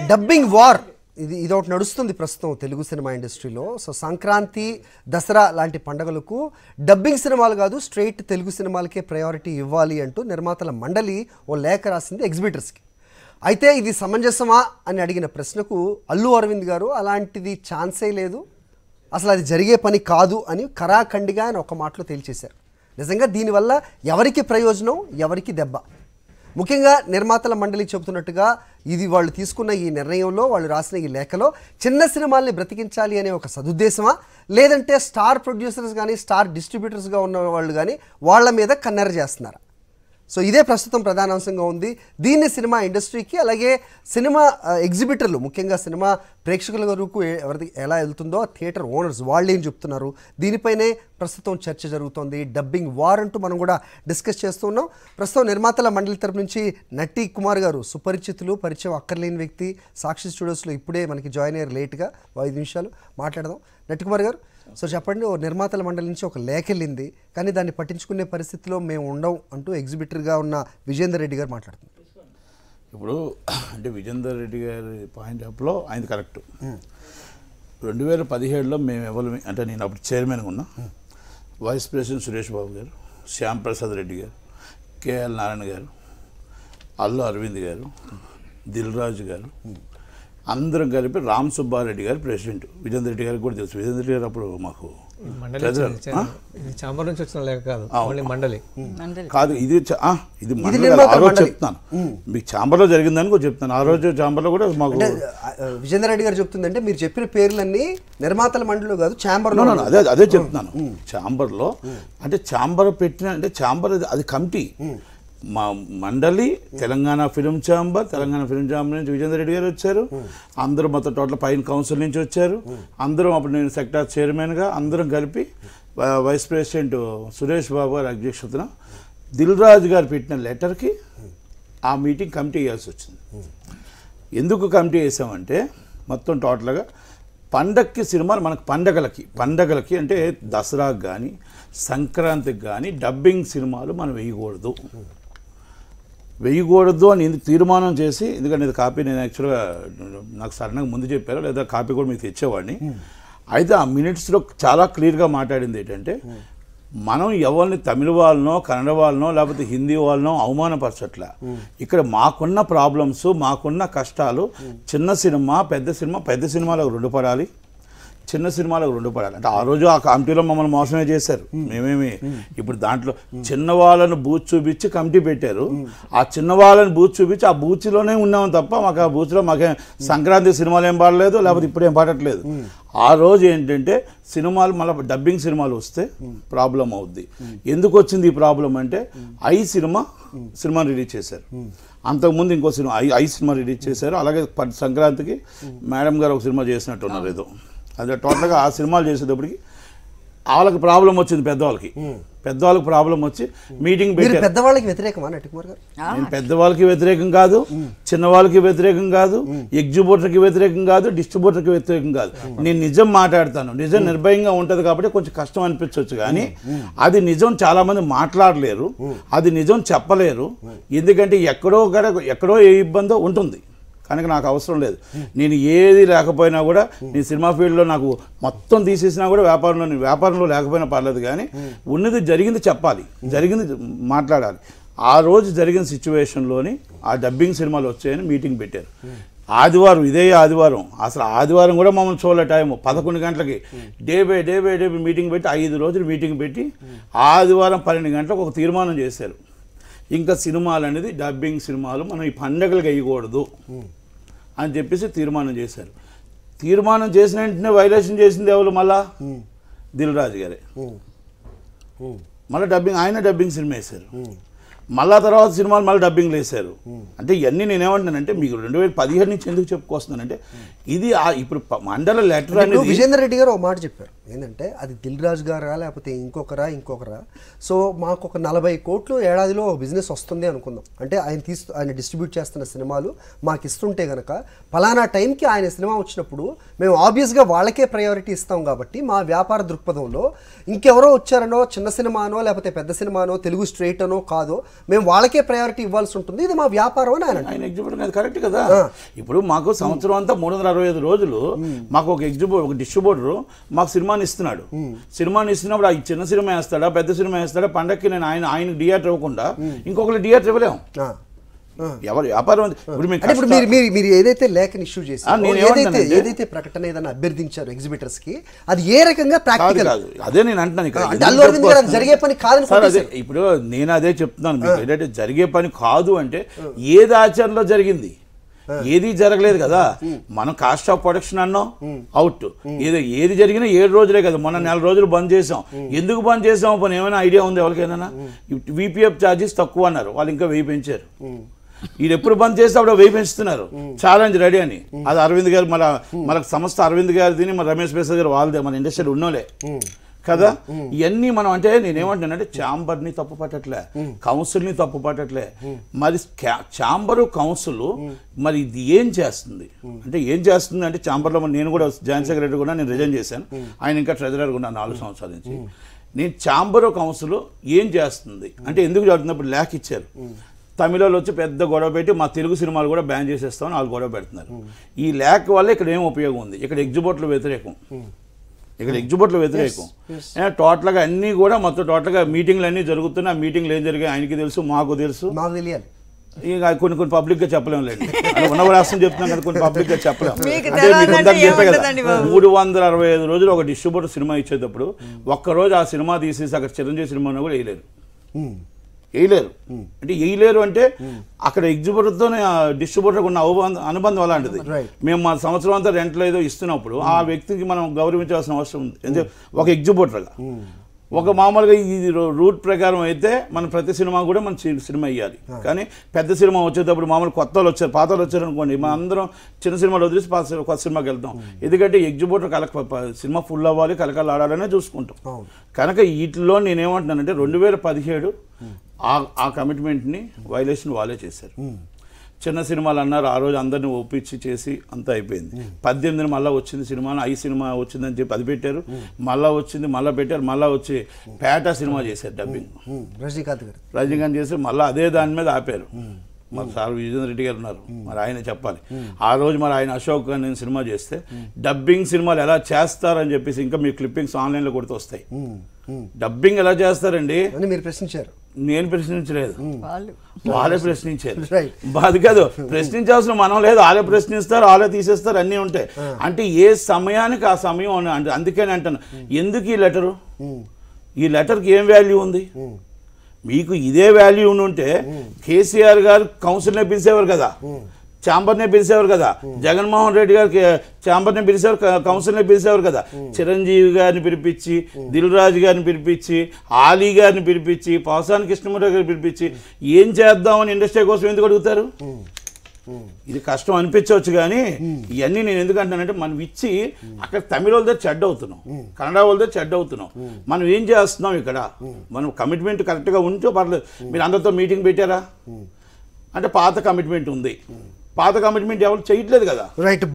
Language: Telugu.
డబ్బింగ్ వార్ ఇది ఇది ఒకటి నడుస్తుంది ప్రస్తుతం తెలుగు సినిమా ఇండస్ట్రీలో సో సంక్రాంతి దసరా లాంటి పండుగలకు డబ్బింగ్ సినిమాలు కాదు స్ట్రైట్ తెలుగు సినిమాలకే ప్రయారిటీ ఇవ్వాలి అంటూ నిర్మాతల మండలి ఓ లేఖ రాసింది ఎగ్జిబిటర్స్కి అయితే ఇది సమంజసమా అని అడిగిన ప్రశ్నకు అల్లు అరవింద్ గారు అలాంటిది ఛాన్సే లేదు అసలు అది జరిగే పని కాదు అని కరాఖండిగా ఆయన ఒక మాటలో తేల్చేశారు నిజంగా దీనివల్ల ఎవరికి ప్రయోజనం ఎవరికి దెబ్బ ముఖ్యంగా నిర్మాతల మండలి చెబుతున్నట్టుగా ఇది వాళ్ళు తీసుకున్న ఈ నిర్ణయంలో వాళ్ళు రాసిన ఈ లేఖలో చిన్న సినిమాల్ని బ్రతికించాలి అనే ఒక సదుద్దేశమా లేదంటే స్టార్ ప్రొడ్యూసర్స్ కానీ స్టార్ డిస్ట్రిబ్యూటర్స్గా ఉన్న వాళ్ళు కానీ వాళ్ళ మీద కన్నెర చేస్తున్నారా సో ఇదే ప్రస్తుతం ప్రధాన అంశంగా ఉంది దీన్ని సినిమా ఇండస్ట్రీకి అలాగే సినిమా ఆ, ఎగ్జిబిటర్లు ముఖ్యంగా సినిమా ప్రేక్షకుల వరకు ఏ- ఎవరిది ఎలా వెళ్తుందో థియేటర్ ఓనర్స్ వాళ్ళు ఏం చెప్తున్నారు దీనిపైనే ప్రస్తుతం చర్చ జరుగుతోంది డబ్బింగ్ వార్ అంటూ మనం కూడా డిస్కస్ చేస్తున్నాం ప్రస్తుతం నిర్మాతల మండలి తరపు నుంచి నటి కుమార్ గారు సుపరిచితులు పరిచయం అక్కర్లేని వ్యక్తి సాక్షి స్టూడియోస్లో ఇప్పుడే మనకి జాయిన్ అయ్యారు లేట్గా ఓ ఐదు నిమిషాలు మాట్లాడదాం నటి కుమార్ గారు సో చెప్పండి ఓ నిర్మాతల మండలి నుంచి ఒక లేఖ వెళ్ళింది కానీ దాన్ని పట్టించుకునే పరిస్థితిలో మేము ఉండం అంటూ ఎగ్జిబిటర్గా ఉన్న విజేందర్ రెడ్డి గారు మాట్లాడుతున్నారు ఇప్పుడు అంటే విజేందర్ రెడ్డి గారి పాయింట్ ఆఫ్లో ఆయన కరెక్ట్ రెండు వేల పదిహేడులో మేము ఎవరు అంటే నేను అప్పుడు చైర్మన్గా ఉన్నా వైస్ ప్రెసిడెంట్ సురేష్ బాబు గారు శ్యామ్ ప్రసాద్ రెడ్డి గారు కేఎల్ నారాయణ గారు అల్లు అరవింద్ గారు దిల్ రాజు గారు అందరం కలిపి రామ్ సుబ్బారెడ్డి గారు ప్రెసిడెంట్ విజేందర్ రెడ్డి గారికి కూడా తెలుసు విజేందర్ రెడ్డి గారు అప్పుడు మాకు మండలి treasurer. వచ్చింది. ఇది చాంబర్ నుంచి వచ్చిన లేఖ కాదు ఓన్లీ మండలి కాదు ఇది చ- ఆ, ఇది మండలి కాదు. నిర్మాతల ఆ రోజు మండలి. చెప్తాను మీకు ఛాంబర్లో జరిగిందని కూడా చెప్తాను ఆ రోజు ఛాంబర్లో కూడా మాకు అంటే ఆ, ఆ, విజేందర్ రెడ్డి గారు చెప్తుందంటే మీరు చెప్పిన పేర్లన్నీ నిర్మాతల మండలిలో కాదు No, ఛాంబర్లో no, no, అదే అదే చెప్తున్నాను ఛాంబర్లో అంటే ఛాంబర్ పెట్టిన అంటే ఛాంబర్ అది- అది కమిటీ మా మండలి Telangana film chamber Telangana film chamber నుంచి విజేందర్ రెడ్డి గారు వచ్చారు అందరూ మొత్తం టోటల్ పైన కౌన్సిల్ నుంచి వచ్చారు అందరం అప్పుడు నేను సెక్టార్ చైర్మన్గా అందరం కలిపి వై- వైస్ ప్రెసిడెంట్ సురేష్ బాబు గారి అధ్యక్షతన దిల్ రాజు గారు పెట్టిన లెటర్కి ఆ మీటింగ్ కమిటీ వేయాల్సి వచ్చింది ఎందుకు కమిటీ వేసామంటే మొత్తం టోటల్గా పండక్కి సినిమాలు మనకు పండగలకి పండగలకి అంటే దసరాకు కానీ సంక్రాంతికి కానీ డబ్బింగ్ సినిమాలు మనం వేయకూడదు వేయకూడదు అని ఎందుకు తీర్మానం చేసి ఎందుకంటే ఇది కాపీ నేను యాక్చువల్గా నాకు సడన్గా ముందు చెప్పారు లేదా కాపీ కూడా మీకు తెచ్చేవాడిని అయితే ఆ మినిట్స్లో చాలా క్లియర్గా మాట్లాడింది ఏంటంటే మనం ఎవరిని తమిళ వాళ్ళనో కన్నడ వాళ్ళనో లేకపోతే హిందీ వాళ్ళనో అవమానపరచట్లే ఇక్కడ మాకున్న ప్రాబ్లమ్స్ మాకున్న కష్టాలు చిన్న సినిమా పెద్ద సినిమా పెద్ద సినిమాలకు రెండు పడాలి చిన్న సినిమాలకు రెండు పడాలి అంటే ఆ రోజు ఆ కమిటీలో మమ్మల్ని మోసమే చేశారు మేమేమి ఇప్పుడు దాంట్లో చిన్న వాళ్ళను బూత్ చూపించి కమిటీ పెట్టారు ఆ చిన్న వాళ్ళని బూత్ చూపించి ఆ బూత్లోనే ఉన్నాం తప్ప మాకు ఆ బూత్లో మాకేం సంక్రాంతి సినిమాలు ఏం పాడలేదు లేకపోతే ఇప్పుడు ఏం పాడట్లేదు ఆ రోజు ఏంటంటే సినిమాలు మళ్ళీ డబ్బింగ్ సినిమాలు వస్తే ప్రాబ్లం అవుద్ది ఎందుకు వచ్చింది ఈ ప్రాబ్లం అంటే ఐ సినిమా సినిమా రిలీజ్ చేశారు అంతకుముందు ఇంకో cinema I I cinema release చేశారు అలాగే ప- సంక్రాంతికి మేడం గారు ఒక సినిమా చేసినట్టున్నారు ఏదో అదే టోటల్గా ఆ సినిమాలు చేసేటప్పటికి వాళ్ళకి ప్రాబ్లం వచ్చింది పెద్దవాళ్ళకి పెద్దవాళ్ళకి ప్రాబ్లం వచ్చి మీటింగ్ మీరు పెట్టారు పెద్దవాళ్ళకి వ్యతిరేకమా నటి కుమార్ గారు నేను పెద్దవాళ్ళకి వ్యతిరేకం కాదు చిన్నవాళ్ళకి వ్యతిరేకం కాదు ఎగ్జిబ్యూటర్కి వ్యతిరేకం కాదు డిస్ట్రిబ్యూటర్కి వ్యతిరేకం కాదు నేను నిజం మాట్లాడతాను నిజం నిర్భయంగా ఉంటుంది కాబట్టి కొంచెం కష్టం అనిపించవచ్చు కానీ అది నిజం చాలా మంది మాట్లాడలేరు అది నిజం చెప్పలేరు ఎందుకంటే ఎక్కడో గడ ఎక్కడో ఏ ఇబ్బందో ఉంటుంది కనుక నాకు అవసరం లేదు నేను ఏది లేకపోయినా కూడా నేను సినిమా ఫీల్డ్లో నాకు మొత్తం తీసేసినా కూడా వ్యాపారంలో నేను వ్యాపారంలో లేకపోయినా పర్లేదు కానీ ఉన్నది జరిగింది చెప్పాలి జరిగింది మాట్లాడాలి ఆ రోజు జరిగిన సిచ్యువేషన్లోని ఆ డబ్బింగ్ సినిమాలు వచ్చాయని మీటింగ్ పెట్టారు ఆదివారం ఇదే ఆదివారం అసలు ఆదివారం కూడా మమ్మల్ని చూడలే టైం పదకొండు గంటలకి day by day by day meeting పెట్టి ఐదు రోజులు మీటింగ్ పెట్టి ఆదివారం పన్నెండు గంటలకు ఒక తీర్మానం చేశారు ఇంకా సినిమాలు అనేది డబ్బింగ్ సినిమాలు మనం ఈ పండగలకు వేయకూడదు అని చెప్పేసి తీర్మానం చేశారు తీర్మానం చేసిన వెంటనే వైలేషన్ చేసింది ఎవరు మళ్ళా దిల్ రాజు గారే మళ్ళీ డబ్బింగ్ ఆయన డబ్బింగ్ సినిమా వేశారు మళ్ళా తర్వాత సినిమాలు మళ్ళీ డబ్బింగ్లు వేశారు అంటే ఇవన్నీ నేనేమంటున్నానంటే మీకు రెండు వేల పదిహేడు నుంచి ఎందుకు చెప్పుకొస్తున్నానంటే ఇది ఆ ఇప్పుడు ప- మండల లెటర్ ఇప్పుడు అనేది విజేందర్ రెడ్డి గారు ఒక మాట చెప్పారు ఏంటంటే అది దిల్ రాజు గారా లేకపోతే ఇంకొకరా ఇంకొకరా సో మాకు ఒక నలభై కోట్లు ఏడాదిలో బిజినెస్ వస్తుంది అనుకుందాం అంటే ఆయన తీసు ఆయన డిస్ట్రిబ్యూట్ చేస్తున్న సినిమాలు మాకు ఇస్తుంటే గనక ఫలానా టైంకి ఆయన సినిమా వచ్చినప్పుడు మేము ఆబ్వియస్గా వాళ్ళకే ప్రయారిటీ ఇస్తాం కాబట్టి మా వ్యాపార దృక్పథంలో ఇంకెవరో వచ్చారనో చిన్న సినిమానో లేకపోతే పెద్ద సినిమానో తెలుగు స్ట్రైట్ అనో కాదో మేము వాళ్ళకే ప్రయారిటీ ఇవ్వాల్సి ఉంటుంది ఇది మా వ్యాపారం అని ఆయన అంటారు. ఆయన ఎగ్జిబిటర్ అది కరెక్ట్ కదా ఇప్పుడు మాకు సంవత్సరం అంతా మూడు వందల అరవై ఐదు రోజులు మాకు ఒక ఎగ్జిబిటర్ ఒక డిస్ట్రిబ్యూటర్ మాకు సినిమాని ఇస్తున్నాడు సినిమాని ఇస్తున్నప్పుడు ఆ చిన్న సినిమా వేస్తాడా పెద్ద సినిమా వేస్తాడా పండక్కి నేను ఆయన ఆయన థియేటర్ ఇవ్వకుండా ఇంకొకరు థియేటర్ ఇవ్వలేము ఆ, ఆ. ఎవరు వ్యాపారం ఉంది. ఇప్పుడు మీకు అంటే ఇప్పుడు మీరు మీరు మీరు ఏదైతే లేఖని ఇష్యూ ఆ, చేశారో నేను ఏదైతే ఏమంటానంటే- ఏదైతే ప్రకటన ఏదైనా అభ్యర్థించారు ఎగ్జిబిటర్స్ కి అది ఏ రకంగా కాదు ప్రాక్టికల్ కాదు అదే నేను అంటున్నాను ఇక్కడ అంటే అల్లు అరవింద్ గారు అది జరిగే పని కాదని సార్ అదే కొట్టేశారు. ఇప్పుడు నేను అదే చెప్తున్నాను మీకు ఏంటంటే జరిగే పని కాదు అంటే ఏది ఆచరణలో జరిగింది ఏది జరగలేదు కదా మనం కాస్ట్ ఆఫ్ ప్రొడక్షన్ అన్నాం అవుట్ ఏది ఏది జరిగినా ఏడు రోజులే కదా మొన్న నెల రోజులు బంద్ చేసాం ఎందుకు బంద్ చేసాం పని ఏమైనా ఐడియా ఉంది ఎవరికైనా విపిఎఫ్ ఛార్జెస్ తక్కువ అన్నారు వాళ్ళు ఇంకా వెయ్యి పెంచారు ఇది ఎప్పుడు బంద్ చేస్తే అప్పుడు వెయ్యి పెంచుతున్నారు ఛాలెంజ్ రెడీ అని అది అరవింద్ గారు మన మన సంస్థ అరవింద్ గారిది మన రమేష్ ప్రసాద్ గారు వాళ్ళదే మన ఇండస్ట్రీలో ఉన్నోలే కదా ఇవన్నీ మనం అంటే నేనేమంటున్నానంటే ఛాంబర్ని తప్పు పట్టట్లే కౌన్సిల్ని తప్పు పట్టట్లే మరి ఛాంబరు కౌన్సిల్ మరి ఇది ఏం చేస్తుంది అంటే ఏం చేస్తుంది అంటే ఛాంబర్లో మరి నేను కూడా జాయింట్ సెక్రటరీ కూడా నేను రిజైన్ చేశాను ఆయన ఇంకా ట్రెజరర్ కూడా నాలుగు సంవత్సరాల నుంచి నేను ఛాంబర్ కౌన్సిల్ ఏం చేస్తుంది అంటే ఎందుకు జరుగుతున్నప్పుడు లేఖ ఇచ్చారు తమిళలో వచ్చి పెద్ద గొడవ పెట్టి మా తెలుగు సినిమాలు కూడా బ్యాన్ చేసేస్తామని వాళ్ళు గొడవ పెడుతున్నారు ఈ లేఖ వల్ల ఇక్కడ ఏం ఉపయోగం ఉంది ఇక్కడ ఎగ్జిబిట్లు వ్యతిరేకం ఇక్కడ ఎగ్జిబిట్లు వ్యతిరేకం ఏ, టోటల్గా అన్నీ కూడా మొత్తం టోటల్గా మీటింగ్లు అన్నీ జరుగుతున్నాయి ఆ మీటింగ్లు ఏం జరిగాయి ఆయనకి తెలుసు మాకు తెలుసు మాకు తెలియాలి ఇక కొన్ని కొన్ని పబ్లిక్ గా చెప్పలేం లేండి అంటే ఉన్న రాష్ట్రం చెప్తున్నాం కదా కొన్ని పబ్లిక్ గా చెప్పలేం మీకు అంటే తెలవదంటే మీకు ఇందాక చెప్పే కదా ఏముంటదండి బాబు? మూడు వందల అరవై ఐదు రోజులు ఒక డిస్ట్రిబ్యూటర్ సినిమా ఇచ్చేటప్పుడు ఒక్క రోజు ఆ సినిమా తీసేసి అక్కడ చిరంజీవి సినిమా కూడా వేయలేరు ఉమ్. వేయలేరు అంటే వేయలేరు అంటే అక్కడ ఎగ్జిబిటర్తో డిస్ట్రిబ్యూటర్ ఉన్న అనుబంధం అనుబంధం అలాంటిది Right. మేము మా సంవత్సరం అంతా రెంట్లో ఏదో ఇస్తున్నప్పుడు ఆ వ్యక్తికి మనం గౌరవించాల్సిన అవసరం ఉంది ఎందుకంటే ఒక ఎగ్జిబిటర్గా ఒక మామూలుగా ఇది రూ- రూట్ ప్రకారం అయితే మన ప్రతి సినిమా కూడా మన సి- సినిమా ఇవ్వాలి కానీ పెద్ద సినిమా వచ్చేటప్పుడు మామూలు కొత్త వాళ్ళు వచ్చారు పాత వాళ్ళు వచ్చారు అనుకోండి మన అందరం చిన్న సినిమాలు వదిలేసి పాత సినిమా- కొత్త సినిమాకి వెళ్తాం ఎందుకంటే ఎగ్జిబిటర్ కలక ప- సినిమా ఫుల్ అవ్వాలి కలకాలు ఆడాలనే చూసుకుంటాం అవును. కనుక వీటిలో నేనేమంటున్నానంటే రెండు వేల పదిహేడు ఆ ఆ కమిట్మెంట్ని వైలేషన్ వాళ్ళే చేశారు చిన్న సినిమాలు అన్నారు ఆ రోజు అందరిని ఒప్పించి చేసి అంతా అయిపోయింది పద్దెనిమిదిని మళ్ళీ వచ్చింది సినిమా ఐ సినిమా వచ్చిందని చెప్పి అది పెట్టారు మళ్ళా వచ్చింది మళ్ళీ పెట్టారు మళ్ళీ వచ్చి పేట సినిమా చేశారు డబ్బింగ్ ఉమ్. రజనీకాంత్ గారు రజనీకాంత్ చేసి మళ్ళీ అదే దాని మీద ఆపారు మరి సార్ విజేంద్ర రెడ్డి గారు ఉన్నారు మరి ఆయన చెప్పాలి ఆ రోజు మరి ఆయన అశోక్ గారు నేను సినిమా చేస్తే డబ్బింగ్ సినిమాలు ఎలా చేస్తారని చెప్పేసి ఇంకా మీ క్లిప్పింగ్స్ ఆన్లైన్లో కొడుతూ వస్తాయి ఉమ్. ఉమ్. డబ్బింగ్ ఎలా చేస్తారండి అని మీరు ప్రశ్నించారు నేను ప్రశ్నించలేదు వాళ్ళు వాళ్ళే ప్రశ్నించారు Right. అది కాదు ప్రశ్నించాల్సిన మనం లేదు వాళ్ళే ప్రశ్నిస్తారు వాళ్ళే తీసేస్తారు అన్నీ ఉంటాయి అంటే ఏ సమయానికి ఆ సమయం అని అంటే అందుకని అంటాను ఎందుకు ఈ లెటరు ఈ లెటర్కి ఏం వాల్యూ ఉంది మీకు ఇదే వాల్యూ ఉంటే కేసీఆర్ గారు కౌన్సిల్నే పిలిచేవారు కదా ఛాంబర్నే పిలిచేవారు కదా జగన్మోహన్ రెడ్డి గారికి ఛాంబర్నే పిలిచేవారు క- కౌన్సిల్నే పిలిచేవారు కదా చిరంజీవి గారిని పిలిపించి దిల్ రాజు గారిని పిలిపించి ఆలీ గారిని పిలిపించి పాసాని కృష్ణమూర్తి గారిని పిలిపించి ఏం చేద్దామని ఇండస్ట్రీ కోసం ఎందుకు అడుగుతారు ఇది కష్టం అనిపించవచ్చు కానీ ఇవన్నీ నేను ఎందుకు అంటానంటే మనం ఇచ్చి అక్కడ తమిళ వాళ్ళ దగ్గర చెడ్డ అవుతున్నాం కన్నడ వాళ్ళ దగ్గర చెడ్డ అవుతున్నాం మనం ఏం చేస్తున్నాం ఇక్కడ మనం కమిట్మెంట్ కరెక్ట్గా ఉంటే పర్లేదు మీరు అందరితో మీటింగ్ పెట్టారా అంటే పాత కమిట్మెంట్ ఉంది పాత కమిట్మెంట్ ఎవరు చేయట్లేదు కదా రైట్